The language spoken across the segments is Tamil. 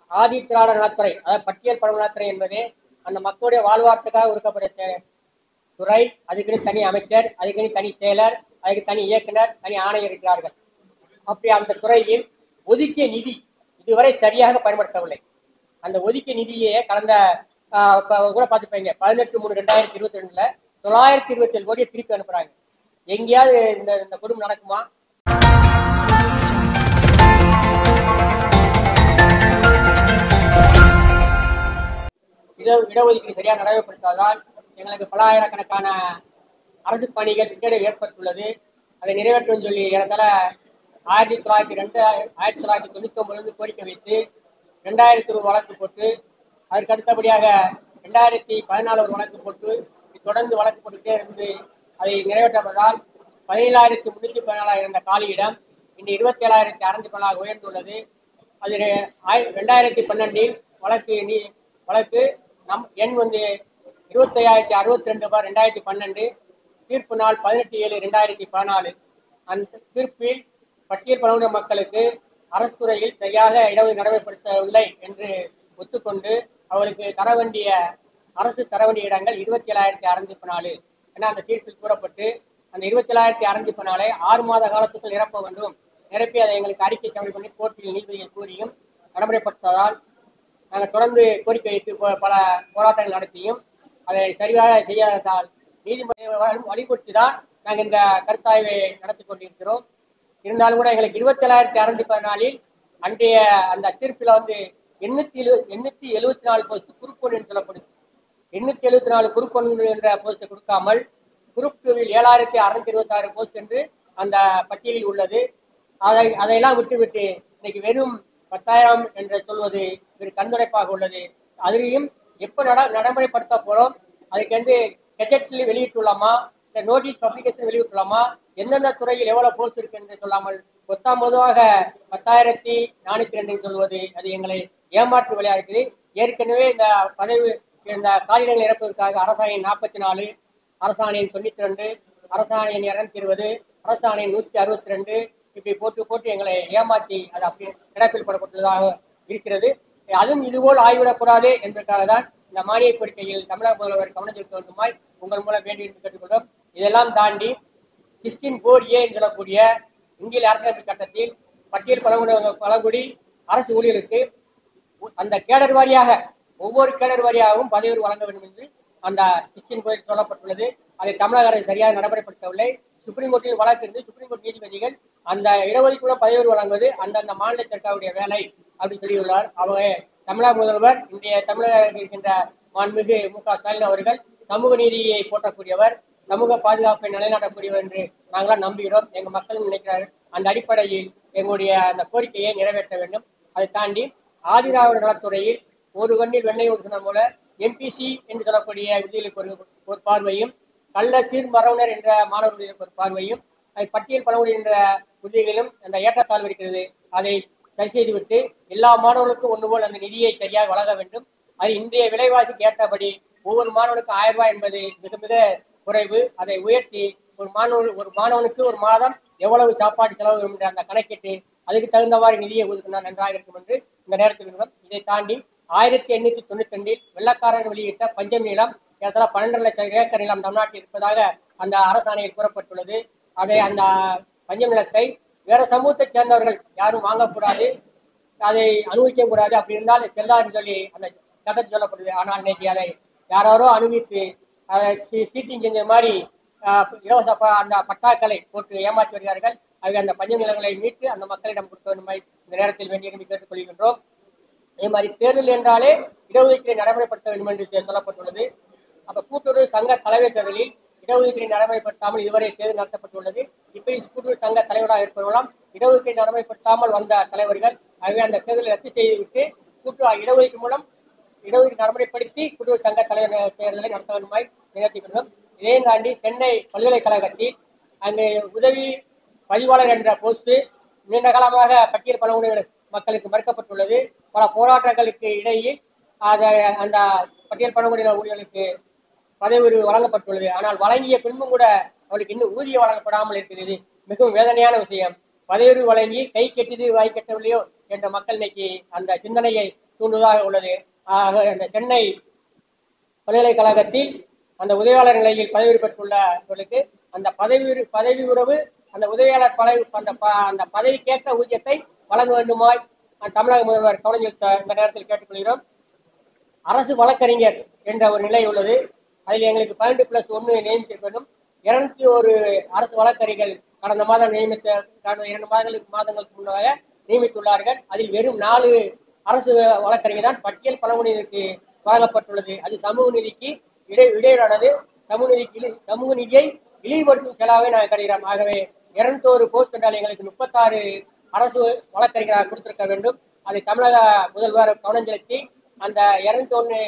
ஆதி திராவிட நலத்துறை அதாவது பட்டியல் பழம் நலத்துறை என்பது அந்த மக்களுடைய வாழ்வாரத்துக்காக ஒதுக்கப்பட்ட துறை அதுக்குன்னு தனி அமைச்சர் அதுக்குன்னு தனி செயலர் அதுக்கு தனி இயக்குனர் தனி ஆணையர் இருக்கிறார்கள் அப்படி அந்த துறையில் ஒதுக்கிய நிதி இதுவரை சரியாக பயன்படுத்தவில்லை அந்த ஒதுக்கிய நிதியை கடந்த ஆஹ், இப்ப கூட பார்த்துப்பீங்க பதினெட்டு மூணு ரெண்டாயிரத்தி இருபத்தி ரெண்டுல தொள்ளாயிரத்தி இருபத்தி ஏழு கோடியை திருப்பி அனுப்புறாங்க எங்கேயாவது இந்த இந்த குடும்பம் நடக்குமா இட இடஒதுக்கீடு சரியாக நடைமுறைப்படுத்தாதால் எங்களுக்கு பல ஆயிரக்கணக்கான அரசு பணிகள் பின்னடைவு ஏற்பட்டுள்ளது அதை நிறைவேற்றும் சொல்லி ஏறத்தாழ ஆயிரத்தி தொள்ளாயிரத்தி ரெண்டு ஆயிரத்தி தொள்ளாயிரத்தி தொண்ணூத்தி ஒன்பதுலேருந்து கோரிக்கை வைத்து ரெண்டாயிரத்தி ஒரு வழக்கு போட்டு அதற்கு அடுத்தபடியாக ரெண்டாயிரத்தி பதினாலு ஒரு வழக்கு போட்டு தொடர்ந்து வழக்கு போட்டுட்டே இருந்து அதை நிறைவேற்றாததால் பதினேழாயிரத்தி முன்னூத்தி பதினாலாயிரம் இருந்த காலியிடம் இன்று இருபத்தி ஏழாயிரத்தி அறுநூத்தி பதினாறு உயர்ந்துள்ளது அது ரெ- ஆய்- ரெண்டாயிரத்தி பன்னெண்டில் வழக்கு நீ வழக்கு நம் எண் வந்து இருபத்தையாயிரத்தி அறுபத்தி ரெண்டு பார் ரெண்டாயிரத்தி பன்னெண்டு தீர்ப்பு நாள் பதினெட்டு ஏழு ரெண்டாயிரத்தி பதினாலு அந்த தீர்ப்பில் பட்டியல் பழங்குடியின மக்களுக்கு அரசு துறையில் சரியாக இடஒதுக்கீடு நடைமுறைப்படுத்தவில்லை என்று ஒத்துக்கொண்டு அவர்களுக்கு தர வேண்டிய அரசு தர வேண்டிய இடங்கள் இருபத்தி ஏழாயிரத்தி அறுநூத்தி பதினாலு என அந்த தீர்ப்பில் கூறப்பட்டு அந்த இருபத்தி ஏழாயிரத்தி அறுநூத்தி பதினாலை ஆறு மாத காலத்துக்குள் நிரப்ப வேண்டும் நிரப்பி அதை எங்களுக்கு அறிக்கை சமர்ப்பணி பண்ணி கோர்ட்டில் நீதிபதிகள் கூறியும் நடைமுறைப்படுத்தாதால் நாங்கள் தொடர்ந்து கோரிக்கை வைத்து ப- பல போராட்டங்கள் நடத்தியும் அதை சரியாக செய்யாததால் நீதிமன்றம் வலியுறுத்தி தான் நாங்கள் இந்த கருத்தாய்வை நடத்தி கொண்டிருக்கிறோம் இருந்தாலும் கூட எங்களுக்கு இருபத்தி ஏழாயிரத்தி அறுநூத்தி பதினாலில் அன்றைய அந்த தீர்ப்பில் வந்து எண்ணூத்தி எழு எண்ணூத்தி எழுபத்தி நாலு போஸ்ட் குறுப்பொன் என்று சொல்லப்படுது எண்ணூத்தி எழுபத்தி நாலு குறுப்பொன் என்ற போஸ்ட்டை கொடுக்காமல் குரூப் டூவில் ஏழாயிரத்தி அறுநூத்தி இருபத்தி ஆறு போஸ்ட் என்று அந்த பட்டியலில் உள்ளது அதை அதையெல்லாம் விட்டுவிட்டு இன்னைக்கு வெறும் பத்தாயிரம் என்று சொல்வது ஒரு கண்துடைப்பாக உள்ளது அதிலையும் எப்போ நட நடைமுறைப்படுத்த போறோம் அதுக்கு வந்து கெஜெட்டில் வெளியிட்டுள்ளோமா இந்த நோட்டீஸ் பப்ளிகேஷன் வெளியிட்டுள்ளோமா எந்தெந்த துறையில் எவ்வளவு போஸ்ட் இருக்கு என்று சொல்லாமல் மொத்தம் பொதுவாக பத்தாயிரத்தி நானூத்தி ரெண்டு சொல்வது அது எங்களை ஏமாற்று விளையா இருக்குது ஏற்கனவே இந்த பதவி இந்த காலிடங்கள் நிரப்புவதற்காக அரசாணை நாற்பத்தி நாலு அரசாணை தொண்ணூத்தி ரெண்டு அரசாணை இருநூத்தி இருபது அரசாணை நூத்தி அறுபத்தி ரெண்டு இப்படி போட்டு போட்டு எங்களை ஏமாற்றி அது அப்படி கிடப்பில் போடப்பட்டுள்ளதாக இருக்கிறது அதுவும் இதுபோல் ஆய்விடக்கூடாது என்பதற்காக தான் இந்த மானிய கோரிக்கையில் தமிழக முதல்வர் கவனம் செலுத்த வேண்டுமாய் உங்கள் மூலம் வேண்டி விரும்பி கேட்டுக்கொள்கிறோம் இதெல்லாம் தாண்டி சிக்ஸ்டீன் போர் ஏ என்று சொல்லக்கூடிய இந்திய அரசியலமைப்பு சட்டத்தில் பட்டியல் பழங்குடி பழங்குடி அரசு ஊழியருக்கு அந்த கேடர் வாரியாக ஒவ்வொரு கேடர் வாரியாகவும் பதவி உயர்வு வழங்க வேண்டும் என்று அந்த கிறிஸ்டின் கோயில் சொல்லப்பட்டுள்ளது அதை தமிழக அரசு சரியாக நடைமுறைப்படுத்தவில்லை சுப்ரீம் கோர்ட்டில் வழக்கு இருந்து சுப்ரீம் கோர்ட் நீதிபதிகள் அந்த இடஒதுக்கீடு பதவி உயர்வு வழங்குவது அந்தந்த மாநில சர்க்காருடைய வேலை அப்படின்னு சொல்லியுள்ளார் அவங்க தமிழக முதல்வர் இன்றைய தமிழக இருக்கின்ற மாண்புமிகு மு க ஸ்டாலின் அவர்கள் சமூக நீதியை போற்றக்கூடியவர் சமூக பாதுகாப்பை நிலைநாட்டக்கூடியவர் என்று நாங்களாம் நம்புகிறோம் எங்க மக்களும் நினைக்கிறார்கள் அந்த அடிப்படையில் எங்களுடைய அந்த கோரிக்கையை நிறைவேற்ற வேண்டும் அதை தாண்டி ஆதிராவிட நலத்துறையில் ஒரு கண்ணில் வெண்ணெய் ஊற்றினர் போல எம்பிசி என்று சொல்லக்கூடிய விதிகளுக்கு ஒரு ஒரு பார்வையும் கள்ள சீர் மரபினர் என்ற மாணவர்களுக்கு ஒரு பார்வையும் அதை பட்டியல் பழங்குடி என்ற விருதுகளிலும் அந்த ஏற்றத்தாழ்வு இருக்கிறது அதை சரி செய்துவிட்டு எல்லா மாணவர்களுக்கும் ஒன்று போல் அந்த நிதியை சரியாக வழங்க வேண்டும் அது இன்றைய விலைவாசிக்கு ஏற்றபடி ஒவ்வொரு மாணவனுக்கும் ஆயிரம் ரூபாய் என்பது மிக மிக குறைவு அதை உயர்த்தி ஒரு மாணவன் ஒரு மாணவனுக்கு ஒரு மாதம் எவ்வளவு சாப்பாடு செலவு என்ற அந்த கணக்கிட்டு அதுக்கு தகுந்தவாறு நிதியை ஒதுக்கினால் நன்றாக இருக்கும் என்று இந்த நேரத்தில் இருக்கிறோம் இதை தாண்டி ஆயிரத்தி எண்ணூத்தி தொண்ணூத்தி ரெண்டில் வெள்ளக்காரர் வெளியிட்ட பஞ்சம் நிலம் ஏறத்தாழ பன்னெண்டு லட்சம் ஏக்கர் நிலம் தமிழ்நாட்டில் இருப்பதாக அந்த அரசாணையில் கூறப்பட்டுள்ளது அதை அந்த பஞ்சம் நிலத்தை வேற சமூகத்தைச் சேர்ந்தவர்கள் யாரும் வாங்கக்கூடாது அதை அனுபவிக்க கூடாது அப்படி இருந்தால் செல்லாதுன்னு சொல்லி அந்த சட்டத்தில் சொல்லப்படுது ஆனால் இன்னைக்கு அதை யாராரோ அனுபவித்து அதை சீ- சீட்டிங் செஞ்ச மாதிரி ஆஹ், இலவச ப- அந்த பட்டாக்களை போட்டு ஏமாற்றி வருகிறார்கள் ஆகவே அந்த பஞ்ச நிலங்களை மீட்டு அந்த மக்களிடம் கொடுக்க வேண்டும் இந்த நேரத்தில் வேண்டி விரும்பி கேட்டுக்கொள்கின்றோம் அதே மாதிரி தேர்தல் என்றாலே இடஒதுக்கீட்டை நடைமுறைப்படுத்த வேண்டும் என்று சொல்லப்பட்டுள்ளது அப்ப கூட்டுறவு சங்க தலைவர் தேர்தலில் இடஒதுக்கீட்டை நடைமுறைப்படுத்தாமல் இதுவரை தேர்தல் நடத்தப்பட்டுள்ளது இப்பயும் கூட்டுறவு சங்க தலைவராக இருப்பவர்களாம் இடஒதுக்கீட்டை நடைமுறைப்படுத்தாமல் வந்த தலைவர்கள் ஆகவே அந்த தேர்தலை ரத்து செய்துவிட்டு கூட்டு இடஒதுக்கீடு மூலம் இடஒதுக்கீடு நடைமுறைப்படுத்தி கூட்டுறவு சங்க தலைவர் தேர்தலை நடத்த வேண்டுமாய் நிகழ்த்திக்கொண்டோம் இதே தாண்டி சென்னை பல்கலைக்கழகத்தில் அங்கு உதவி பதிவாளர் என்ற போஸ்ட் நீண்ட காலமாக பட்டியல் பழங்குடியினர் மக்களுக்கு மறுக்கப்பட்டுள்ளது பல போராட்டங்களுக்கு இடையில் அத அந்த பட்டியல் பழங்குடியினர் ஊழியர்களுக்கு பதவி உயர்வு வழங்கப்பட்டுள்ளது ஆனால் வழங்கிய பின்பும் கூட அவளுக்கு இன்னும் ஊதியம் வழங்கப்படாமல் இருக்கிறது மிகவும் வேதனையான விஷயம் பதவி உயர்வு வழங்கி கை கெட்டது வாய் கெட்டவில்லையோ என்ற மக்கள் இன்னைக்கு அந்த சிந்தனையை தூண்டுவதாக உள்ளது ஆக இந்த சென்னை பல்கலைக்கழகத்தில் அந்த உதவியாளர் நிலையில் பதவி பெற்றுள்ளவர்களுக்கு அந்த பதவி உற- பதவி உறவு அந்த உதவியாளர் பதவி அந்த ப- அந்த பதவிக்கேற்ற ஊதியத்தை வழங்க வேண்டுமாய் அந்த தமிழக முதல்வர் கவனம் செலுத்த இந்த நேரத்தில் கேட்டுக்கொள்கிறோம் அரசு வழக்கறிஞர் என்ற ஒரு நிலை உள்ளது அதில் எங்களுக்கு பன்னெண்டு பிளஸ் ஒன்று நியமிக்க வேண்டும் இருநூத்தி ஒரு அரசு வழக்கறிஞர்கள் கடந்த மாதம் நியமித்த கடந்த இரண்டு மாதங்களுக்கு மாதங்களுக்கு முன்னதாக நியமித்துள்ளார்கள் அதில் வெறும் நாலு அரசு வழக்கறிஞர் தான் பட்டியல் பழங்குடியினருக்கு வழங்கப்பட்டுள்ளது அது சமூக நீதிக்கு இடை இடையூறானது சமூக நீதிக்கு இழி- சமூக நீதியை இழிவுபடுத்தும் செலவை நாங்கள் கருதுகிறோம் ஆகவே இருநூத்தோரு போஸ்ட் என்றால் எங்களுக்கு முப்பத்தாறு அரசு வழக்கறிஞராக கொடுத்திருக்க வேண்டும் அதை தமிழக முதல்வர் கவனம் செலுத்தி அந்த இருநூத்தி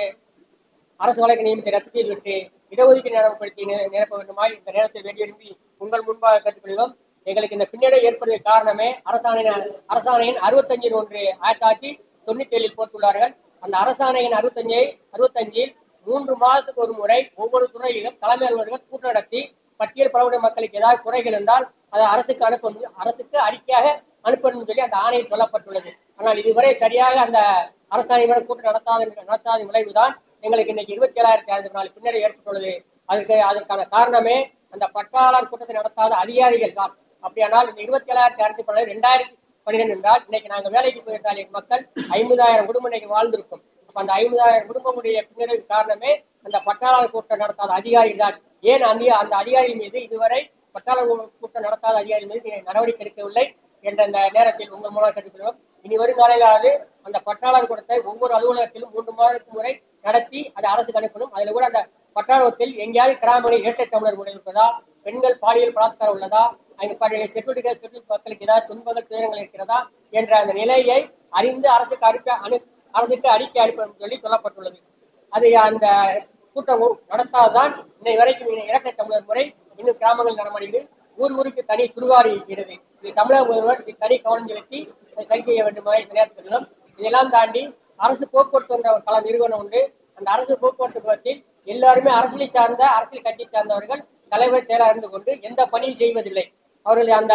அரசு வழக்கு நியமித்து ரத்து செய்துவிட்டு இடஒதுக்கீடு நடைமுறைப்படுத்தி நி- நிரப்ப வேண்டுமாய் இந்த நேரத்தில் வேண்டி விரும்பி உங்கள் முன்பாக கேட்டுக்கொள்கிறோம் எங்களுக்கு இந்த பின்னடைவு ஏற்படுவதற்கு காரணமே அரசாணை அரசாணையின் அறுபத்தஞ்சில் ஒன்று ஆயிரத்தி தொள்ளாயிரத்தி தொண்ணூத்தி ஏழில் போட்டுள்ளார்கள் அந்த அரசாணையின் அறுபத்தஞ்சை அறுபத்தஞ்சில் மூன்று மாதத்துக்கு ஒரு முறை ஒவ்வொரு துறையிலும் தலைமை அலுவலர்கள் கூட்டம் நடத்தி பட்டியல் பழங்குடி மக்களுக்கு ஏதாவது குறைகள் இருந்தால் அதை அரசுக்கு அனுப்பணும் அரசுக்கு அறிக்கையாக அனுப்பணும் சொல்லி அந்த ஆணையில் சொல்லப்பட்டுள்ளது ஆனால் இதுவரை சரியாக அந்த அரசாணையுடன் கூட்டம் நடத்தாத நடத்தாத விளைவுதான் எங்களுக்கு இன்னைக்கு இருபத்தி ஏழாயிரத்தி ஐநூறு நாள் பின்னடை ஏற்பட்டுள்ளது அதற்கு அதற்கான காரணமே அந்த பட்டாளர் கூட்டத்தை நடத்தாத அதிகாரிகள் தான் அப்படியானால் இந்த இருபத்தி ஏழாயிரத்தி அறுநூத்தி பன்னெண்டு ரெண்டாயிரத்தி பன்னிரெண்டு என்றால் இன்னைக்கு நாங்க வேலைக்கு போயிருந்தால் எங்க மக்கள் ஐம்பதாயிரம் குடும்பம் இன்னைக்கு வாழ்ந்திருக்கும் அப்ப அந்த ஐம்பதாயிரம் குடும்பமுடைய பின்னடைவு காரணமே அந்த பட்டாளர் கூட்டம் நடத்தாத அதிகாரிகள் தான் ஏன் அந்த அந்த அதிகாரி மீது இதுவரை பட்டாளர் கூட்டம் நடத்தாத அதிகாரி மீது நீங்க நடவடிக்கை எடுக்கவில்லை என்ற இந்த நேரத்தில் உங்கள் மூலம் கேட்டுக்கொள்கிறோம் இனி வருங்காலையிலாவது அந்த பட்டாளர் கூட்டத்தை ஒவ்வொரு அலுவலகத்திலும் மூன்று மாதத்துக்கு முறை நடத்தி அதை அரசுக்கு அனுப்பணும் அதுல கூட அந்த பட்டாளத்தில் எங்கேயாவது கிராமங்களில் இரட்டை தமிழர் முறை இருக்கிறதா பெண்கள் பாலியல் பலாத்காரம் உள்ளதா அங்கே பழைய செக்யூரிட்டி கேஸ் செக்யூரிட்டி மக்களுக்கு ஏதாவது துன்பங்கள் துயரங்கள் இருக்கிறதா என்ற அந்த நிலையை அறிந்து அரசுக்கு அனுப்ப அனு அரசுக்கு அறிக்கை அனுப்ப சொல்லி சொல்லப்பட்டுள்ளது அது அந்த கூட்டம் நடத்தாதான் இன்னை வரைக்கும் இன்னும் இரட்டை தமிழர் முறை இன்னும் கிராமங்கள் நடமாடுகிறது ஊர் ஊருக்கு தனி சுடுகாடு இருக்கிறது இது தமிழக முதல்வர் இது தனி கவனம் செலுத்தி அதை சரி செய்ய வேண்டுமா இந்த நேரத்தில் சொல்லும். இதெல்லாம் தாண்டி அரசு போக்குவரத்து என்ற ஒரு கள நிறுவனம் உண்டு அந்த அரசு போக்குவரத்து குளத்தில் எல்லாருமே அரசியலை சார்ந்த அரசியல் கட்சியை சார்ந்தவர்கள் தலைவர் செயலாளர் இருந்து கொண்டு எந்த பணியும் செய்வதில்லை அவர்கள் அந்த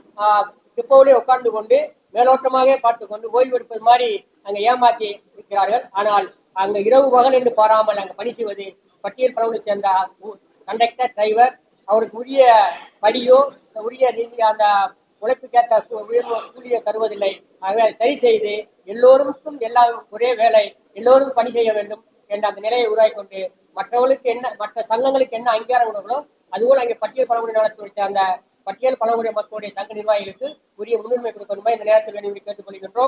டிப்போவிலே உட்கார்ந்து கொண்டு மேலோட்டமாக பார்த்து கொண்டு ஓய்வு எடுப்பது மாதிரி அங்க ஏமாற்றி இருக்கிறார்கள் ஆனால் அங்க இரவு பகல் என்று பாராமல் அங்க பணி செய்வது பட்டியல் பழங்குடி சேர்ந்த கண்டக்டர் டிரைவர் அவருக்கு உரிய படியோ உரிய நிதி அந்த உழைப்புக்கேற்ற கூ- உயர்வு கூலியை தருவதில்லை ஆகவே அதை சரி செய்து எல்லோருக்கும் எல்லாம் ஒரே வேலை எல்லோரும் பணி செய்ய வேண்டும் என்ற அந்த நிலையை உருவாக்கி கொண்டு மற்றவர்களுக்கு என்ன மற்ற சங்கங்களுக்கு என்ன அங்கீகாரம் கொடுக்கணும் அதுபோல் அங்கே பட்டியல் பழங்குடி நலத்துறை சார்ந்த பட்டியல் பழங்குடி மக்களுடைய சங்க நிர்வாகிகளுக்கு உரிய முன்னுரிமை கொடுக்கணுமா இந்த நேரத்தில் வேண்டி கேட்டுக்கொள்கின்றோம்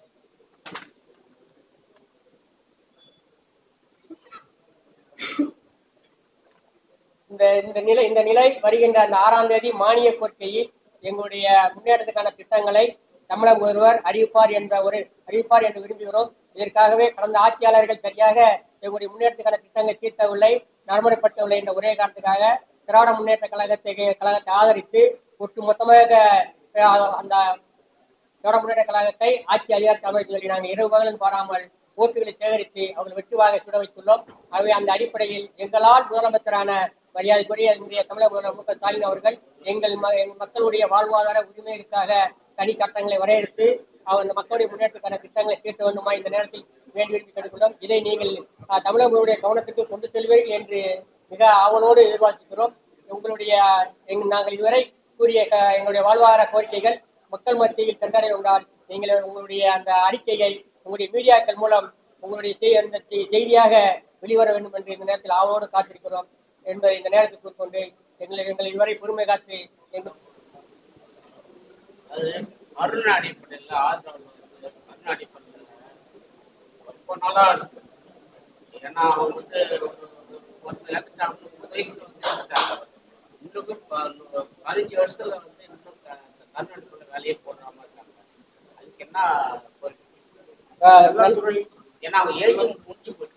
இந்த இந்த நிலை இந்த நிலை வருகின்ற அந்த ஆறாம் தேதி மானிய கோரிக்கையில் எங்களுடைய முன்னேற்றத்துக்கான திட்டங்களை தமிழக முதல்வர் அறிவிப்பார் என்ற ஒரு அறிவிப்பார் என்று விரும்புகிறோம் இதற்காகவே கடந்த ஆட்சியாளர்கள் சரியாக எங்களுடைய முன்னேற்றத்துக்கான திட்டங்களை தீர்த்தவில்லை நடைமுறைப்படுத்தவில்லை என்ற ஒரே காரணத்துக்காக திராவிட முன்னேற்ற கழகத்தை கழகத்தை ஆதரித்து ஒட்டு மொத்தமாக அஹ், அந்த திராவிட முன்னேற்ற கழகத்தை ஆட்சி அதிகாரத்தை அமைத்து சொல்லி நாங்கள் இரவு பகலும் பாராமல் ஓட்டுகளை சேகரித்து அவர்கள் வெற்றிவாக சுட வைத்துள்ளோம் ஆகவே அந்த அடிப்படையில் எங்களால் முதலமைச்சரான மரியாதைக்குரிய இன்றைய தமிழக முதல்வர் மு க ஸ்டாலின் அவர்கள் எங்கள் ம- எங்கள் மக்களுடைய வாழ்வாதார உரிமைகளுக்காக தனி சட்டங்களை வரையறுத்து அவர் அந்த மக்களுடைய முன்னேற்றத்துக்கான திட்டங்களை தீர்த்த வேண்டுமா இந்த நேரத்தில் வேண்டி விரும்பி கேட்டுக்கொண்டோம் இதை நீங்கள் அஹ், தமிழக முதல்வருடைய கவனத்துக்கு கொண்டு செல்வீர்கள் என்று மிக ஆவலோடு எதிர்பார்க்கிறோம் உங்களுடைய எங் நாங்கள் இதுவரை கூறிய க- எங்களுடைய வாழ்வாதார கோரிக்கைகள் மக்கள் மத்தியில் சென்றடைய உண்டால் நீங்கள் உங்களுடைய அந்த அறிக்கையை உங்களுடைய மீடியாக்கள் மூலம் உங்களுடைய செய்- அந்த செய்- செய்தியாக வெளிவர வேண்டும் என்று இந்த நேரத்தில் ஆவலோடு காத்திருக்கிறோம் என்பதை இந்த நேரத்தில் கூறிக்கொண்டு எங்களை எங்களை இதுவரை பொறுமை காத்து எங்கள் அது அருண் அடிப்படையில் ஆதரவு வந்து அருண் அடிப்படையில் ரொம்ப நல்லா இருக்கு ஏன்னா அவங்க வந்து ஒரு- ஒரு இறந்துட்டாங்க முப்பது வயசுல வந்து இறந்துட்டாங்க இன்னும் ப- பதினஞ்சு வருஷத்துல வந்து இன்னும் க- இந்த கர்நாடகோட வேலையை போடுறாம இருக்காங்க அதுக்கு என்ன கோரிக்கை? அஹ், நல்- ஏன்னா அவங்க ஏஜ் முடிஞ்சு போச்சு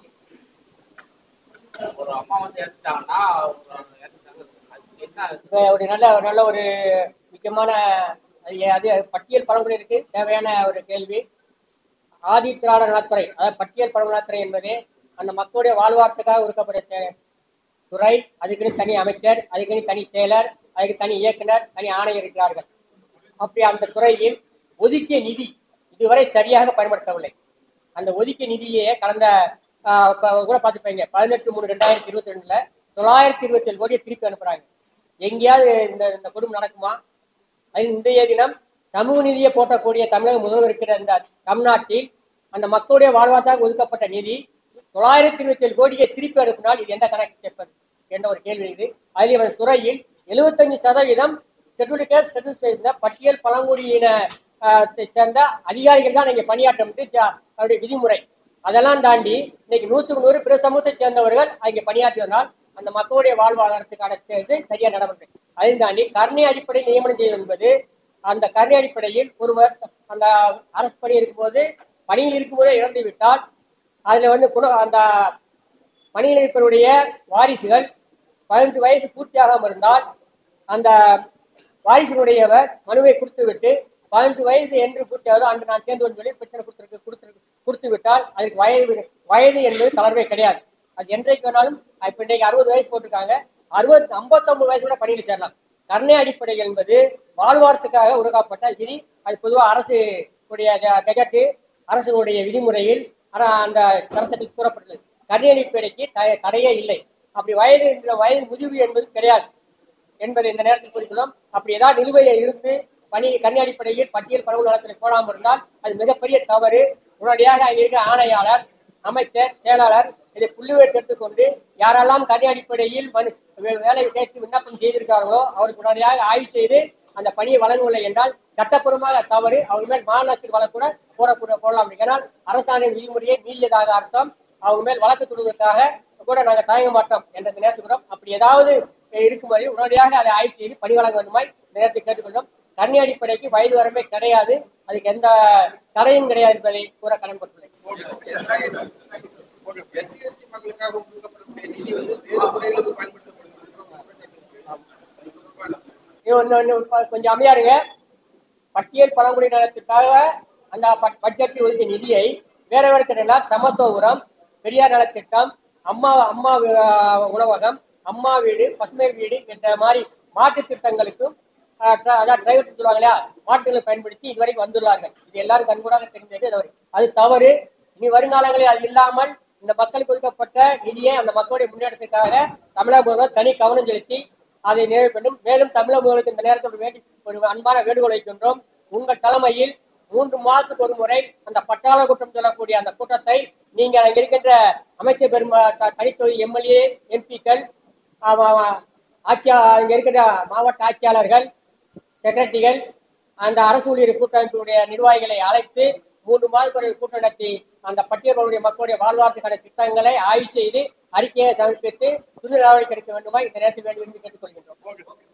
ஒரு அம்மா வந்து இறந்துட்டாங்கன்னா அவங்க இறந்துட்டாங்க அதுக்கு என்ன இப்ப ஒரு நல்ல ஒரு நல்ல ஒரு முக்கியமான அது அது பட்டியல் பழங்குடியிருக்கு தேவையான ஒரு கேள்வி ஆதி திராவிட நலத்துறை அதாவது பட்டியல் பழங்குடி நலத்துறை என்பது அந்த மக்களுடைய வாழ்வாரத்துக்காக ஒதுக்கப்பட்ட துறை அதுக்குன்னு தனி அமைச்சர் அதுக்குன்னு தனி செயலர் அதுக்கு தனி இயக்குனர் தனி ஆணையர் இருக்கிறார்கள் அப்படி அந்த துறையில் ஒதுக்கிய நிதி இதுவரை சரியாக பயன்படுத்தவில்லை அந்த ஒதுக்கிய நிதியே கடந்த ஆஹ், இப்ப கூட பார்த்துப்பீங்க பதினெட்டு மூணு ரெண்டாயிரத்தி இருபத்தி ரெண்டுல தொள்ளாயிரத்தி இருபத்தி ஏழு கோடியை திருப்பி அனுப்புறாங்க எங்கேயாவது இந்த இந்த கொடுமை நடக்குமா அது இன்றைய தினம் சமூக நீதியை போட்டக்கூடிய தமிழக முதல்வர் இருக்கிற இந்த தமிழ்நாட்டில் அந்த மக்களுடைய வாழ்வாதார ஒதுக்கப்பட்ட நிதி தொள்ளாயிரத்தி இருபத்தி ஏழு கோடியை திருப்பி அனுப்பினால் இது எந்த கணக்கு சேர்ப்பது என்ற ஒரு கேள்வி இது அதில் இவர் துறையில் எழுபத்தஞ்சு சதவீதம் ஷெட்யூல் கேஸ் ஷெட்யூல் செய்த பட்டியல் பழங்குடியின ஆஹ், தை சேர்ந்த அதிகாரிகள் தான் இங்கே பணியாற்றம் அவருடைய விதிமுறை அதெல்லாம் தாண்டி இன்னைக்கு நூற்றுக்கு நூறு பிற சமூகத்தை சேர்ந்தவர்கள் அங்கே பணியாற்றி வந்தால் அந்த மக்களுடைய வாழ்வாதாரத்துக்கான இது சரியா நடவடிக்கை அதையும் தாண்டி கருணை அடிப்படையில் நியமனம் செய்வது என்பது அந்த கருணை அடிப்படையில் ஒருவர் அந்த அரசு பணி இருக்கும்போது பணியில் இருக்கும்போதே இறந்து விட்டால் அதுல வந்து குண அந்த பணியில் இருப்பவருடைய வாரிசுகள் பதினெட்டு வயசு பூர்த்தியாகாமல் இருந்தால் அந்த வாரிசினுடையவர் மனுவை கொடுத்து விட்டு பதினெட்டு வயசு என்று பூர்த்தியாவது அன்று நான் சேர்ந்து சொல்லி பிரச்சனை கொடுத்துருக்கு கொடுத்துருக்கு கொடுத்து விட்டால் அதுக்கு வயது வயது என்பது தளர்வே கிடையாது அது என்றைக்கு வேணாலும் இப்ப இன்னைக்கு அறுபது வயசு போட்டிருக்காங்க அறுபது ஐம்பத்தொன்பது வயசு கூட பணியில் சேரலாம் கருணை அடிப்படைகள் என்பது வாழ்வாரத்துக்காக உருவாக்கப்பட்ட விதி அது பொதுவாக அரசு உடைய க- கெஜெட்டு அரசுடைய விதிமுறையில் ஆனா அந்த சட்டத்தில் கூறப்பட்டுள்ளது கருணை அடிப்படைக்கு த- தடையே இல்லை அப்படி வயது என்ற வயது முதிர்வு என்பது கிடையாது என்பதை இந்த நேரத்தில் குறிப்பிடும் அப்படி ஏதாவது நிலுவையில் இருந்து பணி கண்ணி அடிப்படையில் பட்டியல் பரவல் நலத்தில் போடாமல் இருந்தால் அது மிகப்பெரிய தவறு உடனடியாக அங்கே இருக்க ஆணையாளர் அமைச்சர் செயலாளர் இதை புள்ளிவெட்டு எடுத்துக்கொண்டு யாரெல்லாம் கண்ணி அடிப்படையில் மனு வே- வேலை கேட்டு விண்ணப்பம் செய்திருக்கார்களோ அவருக்கு உடனடியாக ஆய்வு செய்து அந்த பணியை வழங்கவில்லை என்றால் சட்டப்பூர்வமாக தவறு அவங்க மேல் மாநகராட்சி வழக்கு கூட போடக்கூட போடலாம் ஏன்னால் அரசாணை விதிமுறையை மீறியதாக அர்த்தம் அவங்க மேல் வழக்கு தொடுவதற்காக கூட நாங்கள் தயங்க மாட்டோம் என்ற இந்த நேரத்துக்கு கூட அப்படி ஏதாவது இருக்கும் வரை உடனடியாக அதை ஆய்வு செய்து பணி வழங்க வேண்டுமாய் இந்த நேரத்தை கேட்டுக்கொள்கிறோம் கண்ணி அடிப்படைக்கு வயது வரம்பே கிடையாது அதுக்கு எந்த தடையும் கிடையாது என்பதை கூற கடன்பட்டுள்ளேன் எஸ்சி எஸ்டி மக்களுக்காக ஒதுக்கப்படக்கூடிய நிதி வந்து வேறு துறைகளுக்கு பயன்படுத்தப்படுகிறது இன்னும் ஒண்ணு- ஒண்ணு ப- கொஞ்சம் அமையா இருங்க பட்டியல் பழங்குடி நலத்திற்காக அந்த பட்- பட்ஜெட்டில் ஒதுக்கிய நிதியை வேற வேற திட்டங்கள் சமத்துவபுரம் பெரியார் நலத்திட்டம் அம்மா அம்மா வி- உணவகம் அம்மா வீடு பசுமை வீடு என்ற மாதிரி மாற்றுத் திட்டங்களுக்கும் ஆஹ், ட்ர- அதான் டிரைவர் சொல்லுவாங்க இல்லையா மாற்றுகளை பயன்படுத்தி இதுவரைக்கும் வந்துள்ளார்கள் இது எல்லாரும் கண்கூடாக தெரிந்தது தவறு அது தவறு இனி வருங்காலங்களில் அது இல்லாமல் இந்த மக்களுக்கு ஒதுக்கப்பட்ட நிதியை அந்த மக்களுடைய முன்னேற்றத்துக்காக தமிழக முதல்வர் தனி கவனம் செலுத்தி அதை நிறைவு வேண்டும் மேலும் தமிழக முதலுக்கு இந்த நேரத்தில் வேண்டி ஒரு அன்பான வேண்டுகோள் வைக்கின்றோம் உங்கள் தலைமையில் மூன்று மாதத்துக்கு ஒரு முறை அந்த பட்டாள கூட்டம் சொல்லக்கூடிய அந்த கூட்டத்தை நீங்கள் அங்க இருக்கின்ற அமைச்சர் பெருமா த- தனித்தொகுதி எம்எல்ஏ எம்பிக்கள் ஆட்சியா இங்க இருக்கிற மாவட்ட ஆட்சியாளர்கள் செக்ரட்டரிகள் அந்த அரசு ஊழியர் கூட்டமைப்பினுடைய நிர்வாகிகளை அழைத்து மூன்று மாதத்துக்கு ஒரு கூட்டம் நடத்தி அந்த பட்டியலுடைய மக்களுடைய வாழ்வாதாரத்துக்கான திட்டங்களை ஆய்வு செய்து அறிக்கையை சமர்ப்பித்து துரித நடவடிக்கை எடுக்க வேண்டுமா இந்த நேரத்தில் வேண்டி விரும்பி கேட்டுக்கொள்கின்றோம்